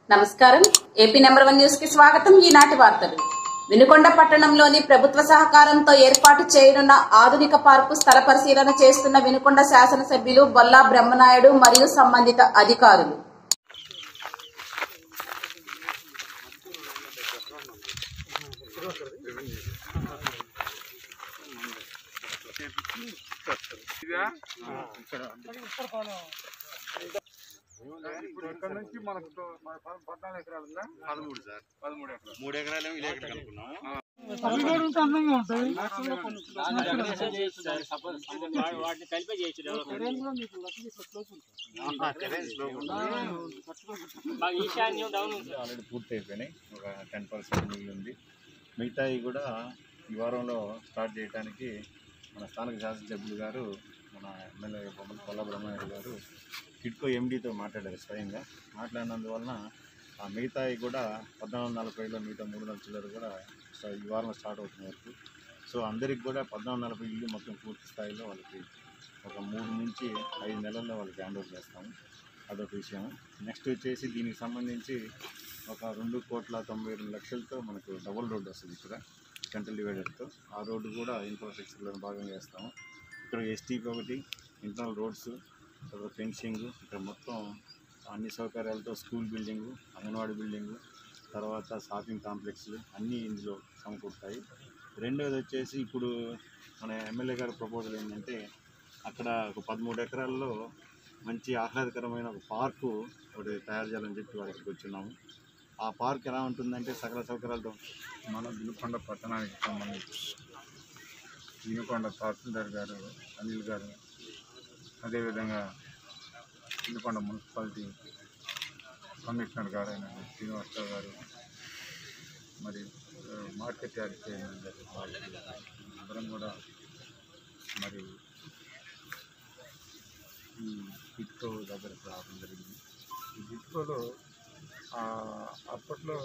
నమస్కారం AP number one news కి స్వాగతం ఈనాటి వార్తలు వినుకొండ పట్టణంలోని ప్రభుత్వ సహకారంతో ఏర్పాటు చేయనున్న ఆధునిక పార్కు స్థల పరిశీలన చేస్తున్న వినుకొండ శాసనసభ్యులు బొల్లా బ్రహ్మనాయుడు మరియు సంబంధిత అధికారులు ఇప్పుడు ఇక్కడ నుంచి మనకు తో- మన ప- పద్నాలుగు ఎకరాలు ఉందా పదమూడు సార్ పదమూడు ఎకరాలు మూడు ఎకరాలు ఇలా ఎకరం అనుకున్నాం వాటిని కలిపే చేయొచ్చు మాకు ఈశాన్యం డౌన్ ఉంది సార్. ఆల్రెడీ పూర్తి అయిపోయినాయి ఒక టెన్ పర్సెంట్ మిగిలి ఉంది మిగతాయి కూడా ఈ వారంలో స్టార్ట్ చేయడానికి మన స్థానిక శాసనసభ్యులు గారు మన ఎమ్మెల్యే బొమ్మల పొల్ల బ్రహ్మయ్య గారు కిడ్కో ఎండీతో మాట్లాడారు స్వయంగా మాట్లాడినందువలన ఆ మిగతాయి కూడా పద్నాలుగు నలభైలో మిగతా మూడు వందల చిల్లర కూడా స్టా- ఈ వారంలో స్టార్ట్ అవుతుంది వరకు సో అందరికి కూడా పద్నాలుగు నలభై ఇల్లు మొత్తం పూర్తి స్థాయిలో వాళ్ళకి ఒక మూడు నుంచి ఐదు నెలల్లో వాళ్ళకి హ్యాండ్ ఓవర్ చేస్తాము అదొక విషయం నెక్స్ట్ వచ్చేసి దీనికి సంబంధించి ఒక రెండు కోట్ల తొంభై రెండు లక్షలతో మనకు డబుల్ రోడ్డు వస్తుంది ఇక్కడ సెంట్రల్ డివైడర్తో ఆ రోడ్డు కూడా ఇన్ఫ్రాస్ట్రక్చర్లో భాగంగా వేస్తాము ఇక్కడ ఎస్టీపీ ఒకటి ఇంటర్నల్ రోడ్స్ తర్వాత ఫెన్సింగ్ ఇక్కడ మొత్తం అన్ని సౌకర్యాలతో స్కూల్ బిల్డింగు అంగన్వాడీ బిల్డింగు తర్వాత షాపింగ్ కాంప్లెక్స్లు అన్నీ ఇందులో సమకూరుతాయి రెండోది వచ్చేసి ఇప్పుడు మన ఎమ్మెల్యే గారి ప్రపోజల్ ఏంటంటే అక్కడ ఒక పదమూడు ఎకరాల్లో మంచి ఆహ్లాదకరమైన ఒక పార్కు ఒకటి తయారు చేయాలని చెప్పి వారికి వచ్చున్నాము ఆ పార్క్ ఎలా ఉంటుందంటే సకల సౌకర్యాలతో మన వినుకొండ పట్టణానికి సంబంధించి వినుకొండ తహసీల్దార్ గారు అనిల్ గారు అదేవిధంగా వినుకొండ మున్సిపాలిటీ కమిషనర్ గారు అయిన శ్రీనివాసరావు గారు మరి ఆ, మార్కెట్ యార్డ్ చైర్మన్ గారు వాళ్ళు అందరం కూడా మరి ఈ టిట్కో దగ్గరకు రావడం జరిగింది ఈ టిట్కోలో ఆ, అప్పట్లో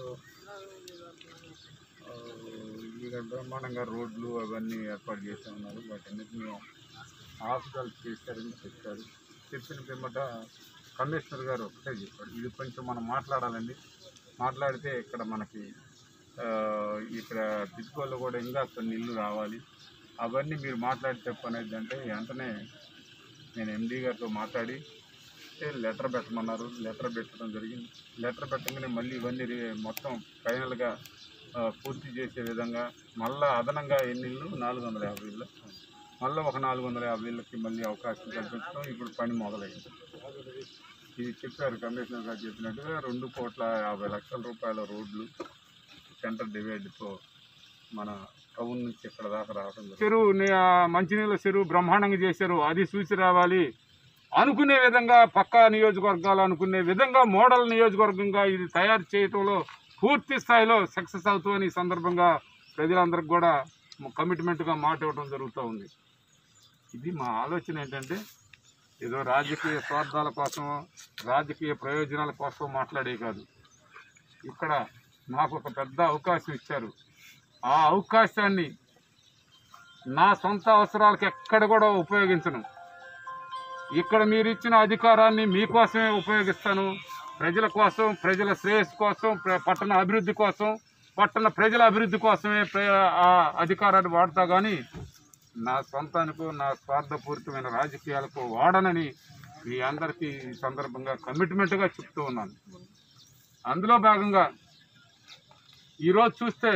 ఆ, ఇక బ్రహ్మాండంగా రోడ్లు అవన్నీ ఏర్పాటు చేస్తూ ఉన్నారు వాటన్నిటిని హాస్పిటల్ చేస్తారని చెప్పారు చెప్పిన పిమ్మట కమిషనర్ గారు ఒకటే చెప్పారు ఇది కొంచెం మనం మాట్లాడాలండి మాట్లాడితే ఇక్కడ మనకి ఆ, ఇక్కడ తిట్టుకోళ్ళు కూడా ఇంకా కొన్ని ఇల్లు రావాలి అవన్నీ మీరు మాట్లాడి చెప్పనేది అంటే వెంటనే నేను ఎండీ గారితో మాట్లాడి లెటర్ పెట్టమన్నారు లెటర్ పెట్టడం జరిగింది లెటర్ పెట్టగానే మళ్ళీ ఇవన్నీ రి- మొత్తం ఫైనల్గా ఆ, పూర్తి చేసే విధంగా మళ్ళా అదనంగా ఎన్ని ఇళ్ళు నాలుగు వందల యాభై ఇళ్ళు మళ్ళీ ఒక నాలుగు వందల యాభై ఇళ్ళకి మళ్ళీ అవకాశం కల్పించడం ఇప్పుడు పని మొదలైంది ఇది చెప్పారు కమిషనర్ గారు చెప్పినట్టుగా రెండు కోట్ల యాభై లక్షల రూపాయల రోడ్లు సెంటర్ డివైడ్తో మన టౌన్ నుంచి ఇక్కడ దాకా రావడం చెరువు మంచినీళ్ళ చెరువు బ్రహ్మాండంగా చేశారు అది చూసి రావాలి అనుకునే విధంగా పక్కా నియోజకవర్గాలు అనుకునే విధంగా మోడల్ నియోజకవర్గంగా ఇది తయారు చేయటంలో పూర్తి స్థాయిలో సక్సెస్ అవుతుందని ఈ సందర్భంగా ప్రజలందరికీ కూడా కమిట్మెంట్గా మాట ఇవ్వడం జరుగుతూ ఉంది ఇది మా ఆలోచన ఏంటంటే ఏదో రాజకీయ స్వార్థాల కోసం రాజకీయ ప్రయోజనాల కోసం మాట్లాడే కాదు ఇక్కడ నాకు ఒక పెద్ద అవకాశం ఇచ్చారు ఆ అవకాశాన్ని నా సొంత అవసరాలకు ఎక్కడ కూడా ఉపయోగించను ఇక్కడ మీరు ఇచ్చిన అధికారాన్ని మీకోసమే ఉపయోగిస్తాను ప్రజల కోసం ప్రజల శ్రేయస్సు కోసం ప్ర- పట్టణ అభివృద్ధి కోసం పట్టణ ప్రజల అభివృద్ధి కోసమే ప్ర- ఆ అధికారాన్ని వాడతా కానీ నా సొంతానికో నా స్వార్థపూరితమైన రాజకీయాలకు వాడనని మీ అందరికీ ఈ సందర్భంగా కమిట్మెంట్గా చెప్తూ ఉన్నాను అందులో భాగంగా ఈరోజు చూస్తే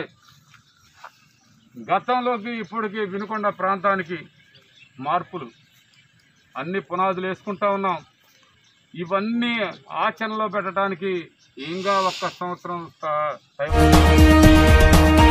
గతంలోకి ఇప్పటికి వినుకొండ ప్రాంతానికి మార్పులు అన్ని పునాదులు వేసుకుంటా ఉన్నాం ఇవన్నీ ఆచరణలో పెట్టడానికి ఇంకా ఒక్క సంవత్సరం ట- టైం